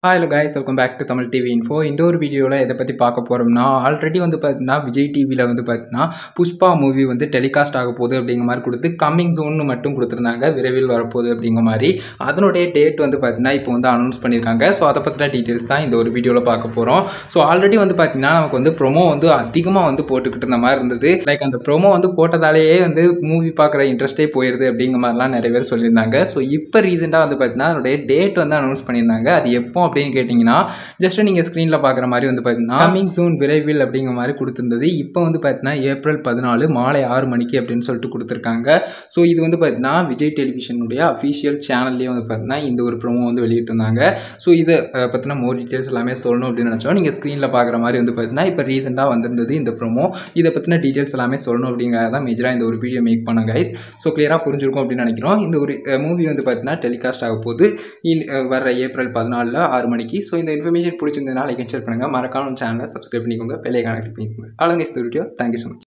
hello guys welcome back to Tamil TV info இந்த ஒரு வீடியோவில் எதை பற்றி பார்க்க போகிறோம்னா ஆல்ரெடி வந்து பார்த்தீங்கன்னா விஜய் டிவியில் வந்து பார்த்தீங்கன்னா புஷ்பா மூவி வந்து டெலிகாஸ்ட் ஆக போகுது அப்படிங்கிற மாதிரி கொடுத்து கம்மிங் ஜோன்னு மட்டும் கொடுத்துருந்தாங்க விரைவில் வரப்போகுது அப்படிங்கிற மாதிரி அதனுடைய டேட் வந்து பார்த்தீங்கன்னா இப்போ வந்து அனௌன்ஸ் பண்ணியிருக்காங்க ஸோ அதை பற்றின டீட்டெயில்ஸ் தான் இந்த ஒரு வீடியோவில் பார்க்க போகிறோம் ஸோ ஆல்ரெடி வந்து பார்த்தீங்கன்னா நமக்கு வந்து ப்ரொமோ வந்து அதிகமாக வந்து போட்டுக்கிட்டு இருந்த மாதிரி இருந்தது லைக் அந்த ப்ரொமோ வந்து போட்டதாலேயே வந்து மூவி பார்க்குற இன்ட்ரெஸ்ட்டே போயிடுது அப்படிங்கிற மாதிரிலாம் நிறைய பேர் சொல்லியிருந்தாங்க ஸோ இப்போ ரீசெண்டாக வந்து பார்த்தீங்கன்னா அதனுடைய டேட் வந்து அனௌன்ஸ் பண்ணியிருந்தாங்க அது எப்போ அப்படின்னு கேட்டிங்கன்னா ஜஸ்ட் நீங்கள் ஸ்க்ரீனில் பார்க்குற மாதிரி வந்து பார்த்தீங்கன்னா கமிங் சூன் விரைவில் அப்படிங்கிற மாதிரி கொடுத்துருந்தது இப்போ வந்து பார்த்தீங்கன்னா ஏப்ரல் பதினாலு மாலை ஆறு மணிக்கு அப்படின்னு சொல்லிட்டு கொடுத்துருக்காங்க ஸோ இது வந்து பார்த்தீங்கன்னா விஜய் டெலிவிஷனுடைய அஃபிஷியல் சேனல்லேயே வந்து பார்த்தீங்கன்னா இந்த ஒரு ப்ரோமோ வந்து வெளியிட்டிருந்தாங்க ஸோ இதை அஹ், பற்றின மோர் டீட்டெயில்ஸ் எல்லாமே சொல்லணும் அப்படின்னு நினச்சோம் நீங்கள் ஸ்க்ரீனில் பார்க்குற மாதிரி வந்து பார்த்தீங்கன்னா இப்போ ரீசெண்டாக வந்திருந்தது இந்த ப்ரோமோ இதை பற்றின டீட்டெயில்ஸ் எல்லாமே சொல்லணும் அப்படிங்கிறத தான் மேஜராக இந்த ஒரு வீடியோ மேக் பண்ண கைஸ் ஸோ கிளியராக புரிஞ்சிருக்கும் அப்படின்னு நினைக்கிறோம் இந்த ஒரு மூவி வந்து பார்த்தீங்கன்னா டெலிகாஸ்ட் ஆக போகுது இன் அஹ், வர ஏப்ரல் பதினாலில் ஆறு மணிக்கு ஸோ இந்த இன்ஃபர்மேஷன் பிடிச்சிருந்ததுனால லைக் ஷேர் பண்ணுங்கள் மறக்காம சேனலை சப்ஸ்கிரைப் பண்ணிக்கோங்க பெல்லைக்கான கிளிக் பண்ணிக்கோங்க அவ்வளோங்க இந்த வீடியோ தேங்க்யூ ஸோ மச்